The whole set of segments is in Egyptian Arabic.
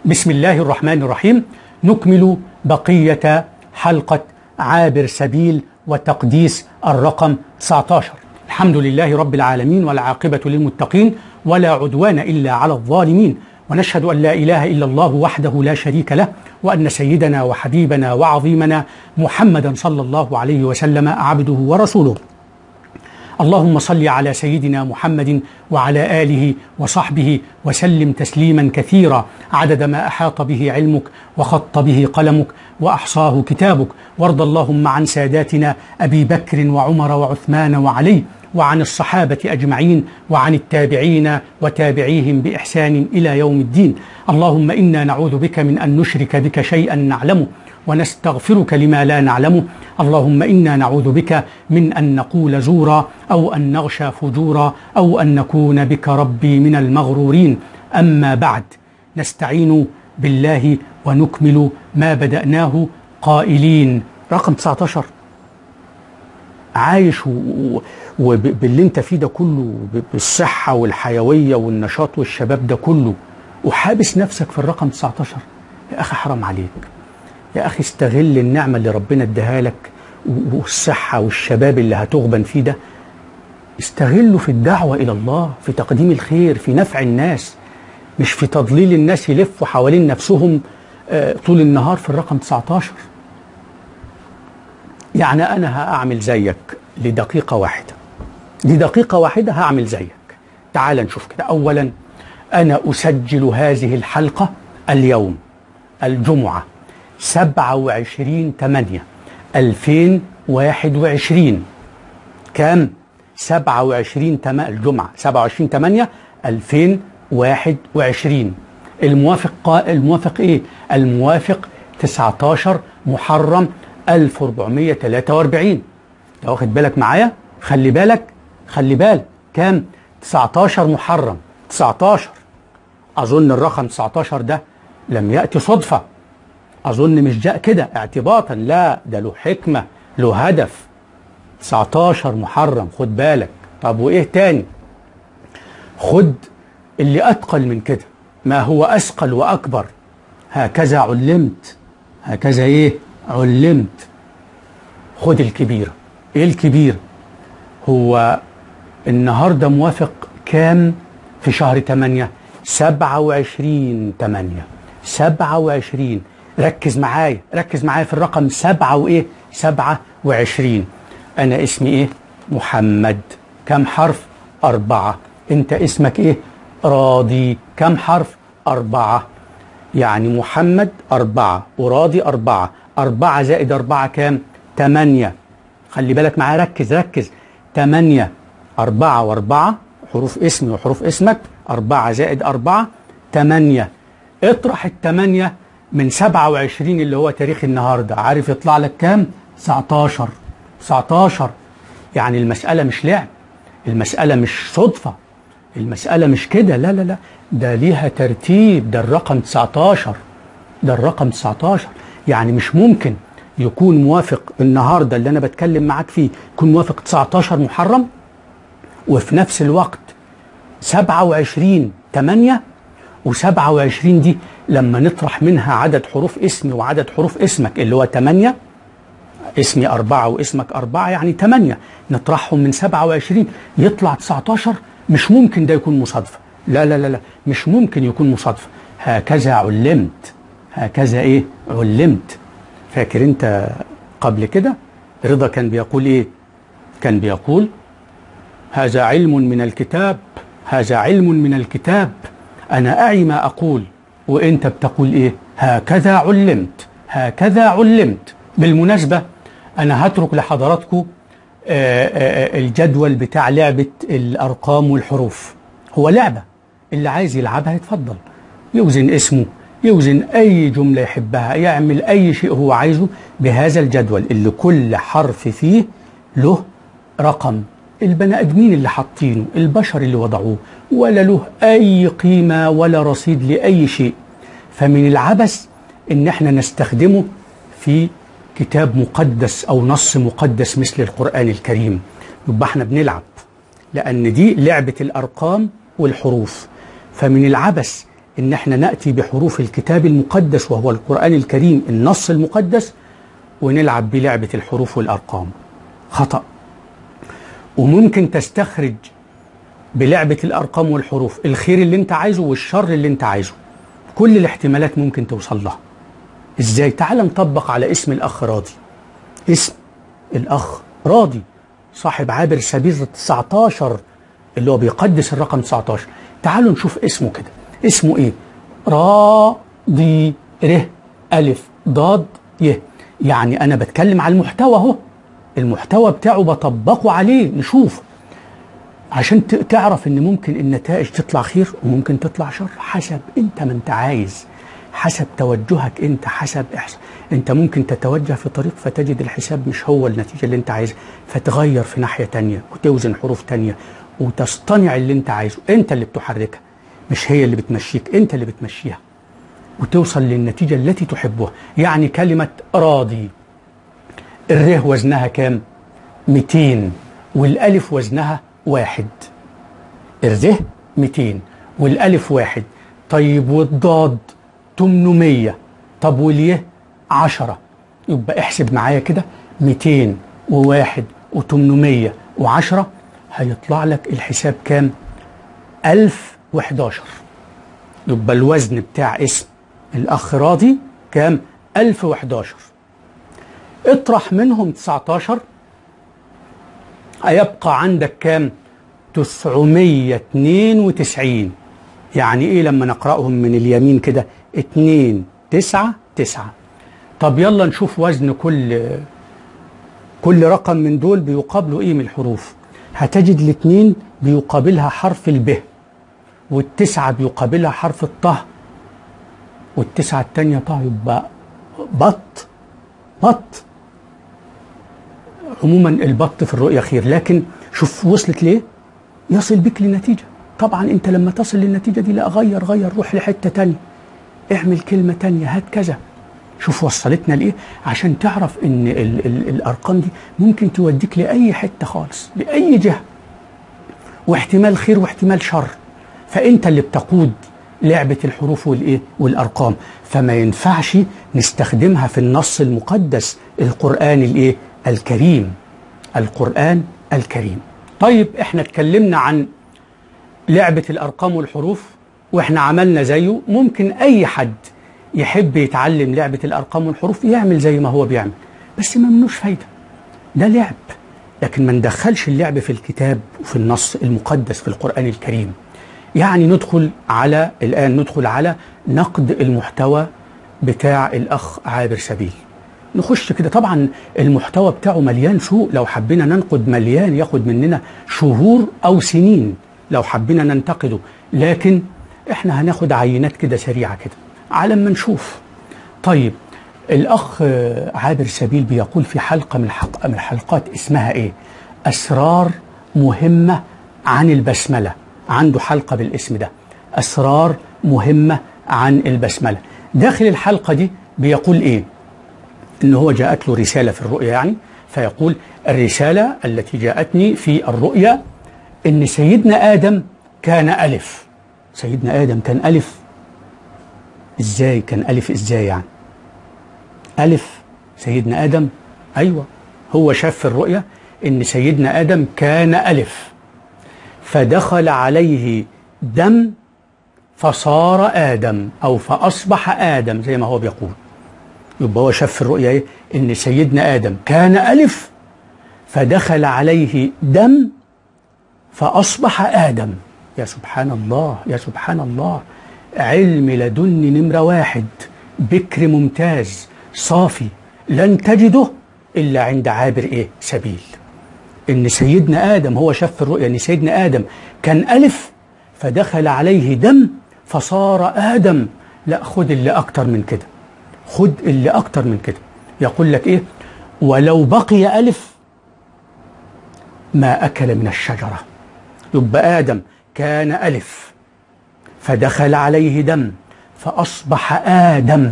بسم الله الرحمن الرحيم نكمل بقية حلقة عابر سبيل وتقديس الرقم 19 الحمد لله رب العالمين والعاقبة للمتقين ولا عدوان إلا على الظالمين ونشهد أن لا إله إلا الله وحده لا شريك له وأن سيدنا وحبيبنا وعظيمنا محمدا صلى الله عليه وسلم عبده ورسوله اللهم صل على سيدنا محمد وعلى اله وصحبه وسلم تسليما كثيرا عدد ما احاط به علمك وخط به قلمك واحصاه كتابك وارض اللهم عن ساداتنا ابي بكر وعمر وعثمان وعلي وعن الصحابه اجمعين وعن التابعين وتابعيهم باحسان الى يوم الدين اللهم انا نعوذ بك من ان نشرك بك شيئا نعلمه ونستغفرك لما لا نعلمه اللهم انا نعوذ بك من ان نقول زورا او ان نغشى فجورا او ان نكون بك ربي من المغرورين اما بعد نستعين بالله ونكمل ما بداناه قائلين رقم 19 عايش وباللي انت فيه ده كله بالصحه والحيويه والنشاط والشباب ده كله وحابس نفسك في الرقم 19 يا اخي حرام عليك يا اخي استغل النعمه اللي ربنا اداها لك والصحه والشباب اللي هتغبن فيه ده استغله في الدعوه الى الله في تقديم الخير في نفع الناس مش في تضليل الناس يلفوا حوالين نفسهم طول النهار في الرقم 19 يعني انا هاعمل زيك لدقيقه واحده لدقيقه واحده هعمل زيك تعال نشوف كده اولا انا اسجل هذه الحلقه اليوم الجمعه 27 8 2021 كام 27 8 الجمعة 27 8 2021 الموافق قا... الموافق ايه الموافق 19 محرم 1443 انت واخد بالك معايا خلي بالك خلي بالك كام 19 محرم 19 اظن الرقم 19 ده لم ياتي صدفه اظن مش جاء كده اعتباطا لا ده له حكمه له هدف 19 محرم خد بالك طب وايه تاني خد اللي اتقل من كده ما هو اثقل واكبر هكذا علمت هكذا ايه علمت خد الكبيره ايه الكبيره هو النهارده موافق كام في شهر 8 27 8 27 ركز معايا ركز معايا في الرقم سبعة وإيه سبعة وعشرين أنا اسمي إيه محمد كم حرف أربعة أنت اسمك إيه راضي كم حرف أربعة يعني محمد أربعة وراضي أربعة أربعة زائد أربعة كام تمانية خلي بالك معايا ركز ركز تمانية أربعة وأربعة حروف اسمي وحروف اسمك أربعة زائد أربعة تمانية اطرح التمانية من 27 اللي هو تاريخ النهارده عارف يطلع لك كام 19 19 يعني المسألة مش لعب المسألة مش صدفة المسألة مش كده لا لا لا ده ليها ترتيب ده الرقم 19 ده الرقم 19 يعني مش ممكن يكون موافق النهارده اللي انا بتكلم معاك فيه يكون موافق 19 محرم وفي نفس الوقت 27 8 و27 دي لما نطرح منها عدد حروف اسمي وعدد حروف اسمك اللي هو 8 اسمي أربعة واسمك أربعة يعني 8 نطرحهم من 27 يطلع 19 مش ممكن ده يكون مصادفة لا لا لا لا مش ممكن يكون مصادفة هكذا علمت هكذا ايه علمت فاكر انت قبل كده رضا كان بيقول ايه كان بيقول هذا علم من الكتاب هذا علم من الكتاب أنا أعي ما أقول وأنت بتقول إيه هكذا علمت هكذا علمت بالمناسبة أنا هترك لحضراتكم الجدول بتاع لعبة الأرقام والحروف هو لعبة اللي عايز يلعبها يتفضل يوزن اسمه يوزن أي جملة يحبها يعمل أي شيء هو عايزه بهذا الجدول اللي كل حرف فيه له رقم البني ادمين اللي حاطينه البشر اللي وضعوه ولا له اي قيمه ولا رصيد لاي شيء فمن العبث ان احنا نستخدمه في كتاب مقدس او نص مقدس مثل القران الكريم يبقى احنا بنلعب لان دي لعبه الارقام والحروف فمن العبث ان احنا ناتي بحروف الكتاب المقدس وهو القران الكريم النص المقدس ونلعب بلعبه الحروف والارقام خطا وممكن تستخرج بلعبه الارقام والحروف الخير اللي انت عايزه والشر اللي انت عايزه كل الاحتمالات ممكن توصل لها ازاي تعال نطبق على اسم الاخ راضي اسم الاخ راضي صاحب عابر سبيل 19 اللي هو بيقدس الرقم 19 تعالوا نشوف اسمه كده اسمه ايه راضي ر الف ضاد ي يعني انا بتكلم على المحتوى اهو المحتوى بتاعه بطبقه عليه نشوف عشان ت- تعرف ان ممكن النتائج تطلع خير وممكن تطلع شر حسب انت ما انت عايز حسب توجهك انت حسب احسن انت ممكن تتوجه في طريق فتجد الحساب مش هو النتيجة اللي انت عايزها فتغير في ناحية تانية وتوزن حروف تانية وتصطنع اللي انت عايزه انت اللي بتحركها مش هي اللي بتمشيك انت اللي بتمشيها وتوصل للنتيجة التي تحبها يعني كلمة راضي الره وزنها كام 200 والالف وزنها واحد الره 200 والالف واحد طيب والضاد 800 طب واليه 10 يبقى احسب معايا كده 200 وواحد و800 و10 هيطلع لك الحساب كام 1011 يبقى الوزن بتاع اسم الأخ راضي كام 1011 اطرح منهم 19 هيبقى عندك كام 992 يعني ايه لما نقرأهم من اليمين كده 2 9 9 طب يلا نشوف وزن كل كل رقم من دول بيقابله ايه من الحروف هتجد الاثنين بيقابلها حرف الب والتسعة بيقابلها حرف الطه والتسعة التانية طه يبقى بط بط عموما البط في الرؤية خير لكن شوف وصلت ليه يصل بك لنتيجة طبعا انت لما تصل للنتيجة دي لا غير غير روح لحتة تانية اعمل كلمة تانية هات كذا شوف وصلتنا لإيه عشان تعرف إن ال ال الأرقام دي ممكن توديك لأي حتة خالص لأي جهة واحتمال خير واحتمال شر فأنت اللي بتقود لعبة الحروف والإيه والأرقام فما ينفعش نستخدمها في النص المقدس القرآن الإيه الكريم القرآن الكريم طيب احنا اتكلمنا عن لعبة الأرقام والحروف واحنا عملنا زيه ممكن أي حد يحب يتعلم لعبة الأرقام والحروف يعمل زي ما هو بيعمل بس ما منوش فايدة ده لعب لكن ما ندخلش اللعب في الكتاب وفي النص المقدس في القرآن الكريم يعني ندخل على الآن ندخل على نقد المحتوى بتاع الأخ عابر سبيل نخش كده طبعا المحتوى بتاعه مليان سوء لو حبينا ننقد مليان ياخد مننا شهور أو سنين لو حبينا ننتقده لكن احنا هناخد عينات كده سريعة كده على ما نشوف طيب الأخ عابر سبيل بيقول في حلقة من, الحلق من الحلقات اسمها إيه أسرار مهمة عن البسملة عنده حلقة بالاسم ده أسرار مهمة عن البسملة داخل الحلقة دي بيقول إيه إن هو جاءت له رسالة في الرؤيا يعني فيقول الرسالة التي جاءتني في الرؤيا إن سيدنا آدم كان ألف سيدنا آدم كان ألف ازاي كان ألف ازاي يعني ألف سيدنا آدم أيوة هو شاف في الرؤيا إن سيدنا آدم كان ألف فدخل عليه دم فصار آدم أو فأصبح آدم زي ما هو بيقول يبقى هو شاف في الرؤيا إيه إن سيدنا آدم كان ألف فدخل عليه دم فأصبح آدم يا سبحان الله يا سبحان الله علم لدني نمرة واحد بكر ممتاز صافي لن تجده إلا عند عابر إيه سبيل إن سيدنا آدم هو شاف في الرؤيا إن سيدنا آدم كان ألف فدخل عليه دم فصار آدم لا خد اللي أكتر من كده خد اللي أكتر من كده يقول لك إيه ولو بقي ألف ما أكل من الشجرة يبقى آدم كان ألف فدخل عليه دم فأصبح آدم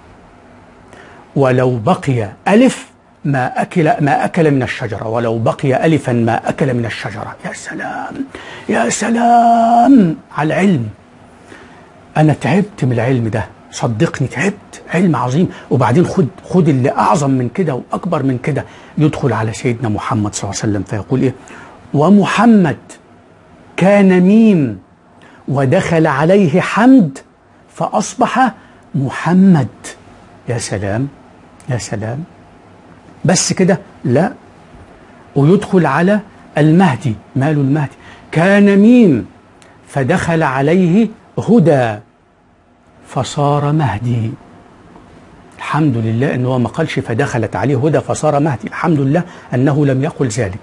ولو بقي ألف ما أكل ما أكل من الشجرة ولو بقي ألفا ما أكل من الشجرة يا سلام يا سلام على العلم انا تعبت من العلم ده صدقني تعبت علم عظيم وبعدين خد خد اللي اعظم من كده واكبر من كده يدخل على سيدنا محمد صلى الله عليه وسلم فيقول ايه ومحمد كان ميم ودخل عليه حمد فاصبح محمد يا سلام يا سلام بس كده لا ويدخل على المهدي ماله المهدي كان ميم فدخل عليه هدى فصار مهدي الحمد لله انه ما قالش فدخلت عليه هدى فصار مهدي الحمد لله انه لم يقل ذلك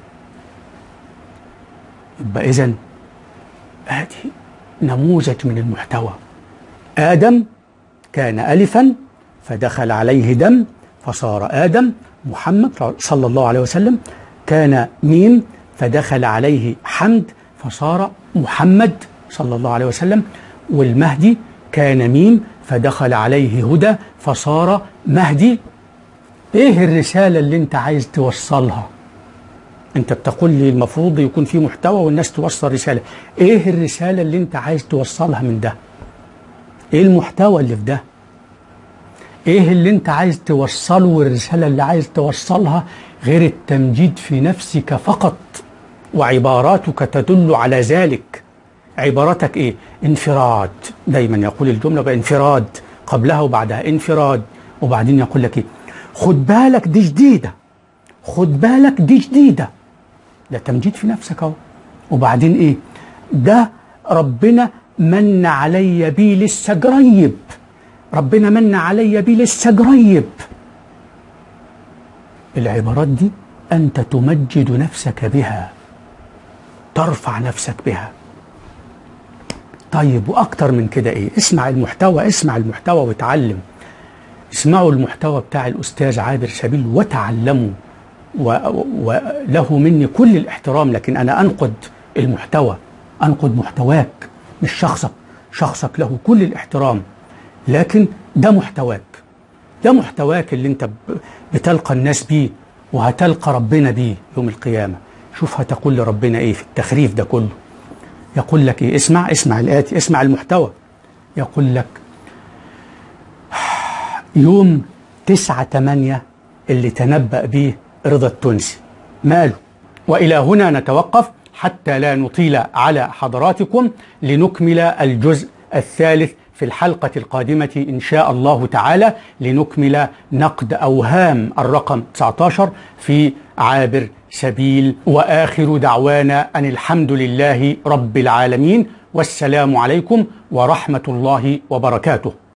يبقى اذا هذه نموذج من المحتوى ادم كان الفا فدخل عليه دم فصار ادم محمد صلى الله عليه وسلم كان ميم فدخل عليه حمد فصار محمد صلى الله عليه وسلم والمهدي كان ميم فدخل عليه هدى فصار مهدي ايه الرسالة اللي انت عايز توصلها انت بتقول لي المفروض يكون في محتوى والناس توصل رسالة ايه الرسالة اللي انت عايز توصلها من ده ايه المحتوى اللي في ده ايه اللي انت عايز توصله والرسالة اللي عايز توصلها غير التمجيد في نفسك فقط وعباراتك تدل على ذلك عبارتك ايه انفراد دايما يقول الجملة بانفراد قبلها وبعدها انفراد وبعدين يقول لك ايه خد بالك دي جديدة خد بالك دي جديدة ده تمجيد في نفسك اهو وبعدين ايه ده ربنا من علي بيه لسه قريب ربنا من علي بيه لسه قريب العبارات دي انت تمجد نفسك بها ترفع نفسك بها طيب واكتر من كده ايه اسمع المحتوى اسمع المحتوى وتعلم اسمعوا المحتوى بتاع الاستاذ عابر سبيل وتعلموا وله مني كل الاحترام لكن انا انقد المحتوى انقد محتواك مش شخصك شخصك له كل الاحترام لكن ده محتواك ده محتواك اللي انت بتلقى الناس بيه وهتلقى ربنا بيه يوم القيامة شوف هتقول لربنا ايه في التخريف ده كله يقول لك ايه اسمع اسمع الآتي اسمع المحتوى يقول لك يوم تسعة تمانية اللي تنبأ به رضا التونسي ماله وإلى هنا نتوقف حتى لا نطيل على حضراتكم لنكمل الجزء الثالث في الحلقة القادمة إن شاء الله تعالى لنكمل نقد أوهام الرقم 19 في عابر سبيل وآخر دعوانا أن الحمد لله رب العالمين والسلام عليكم ورحمة الله وبركاته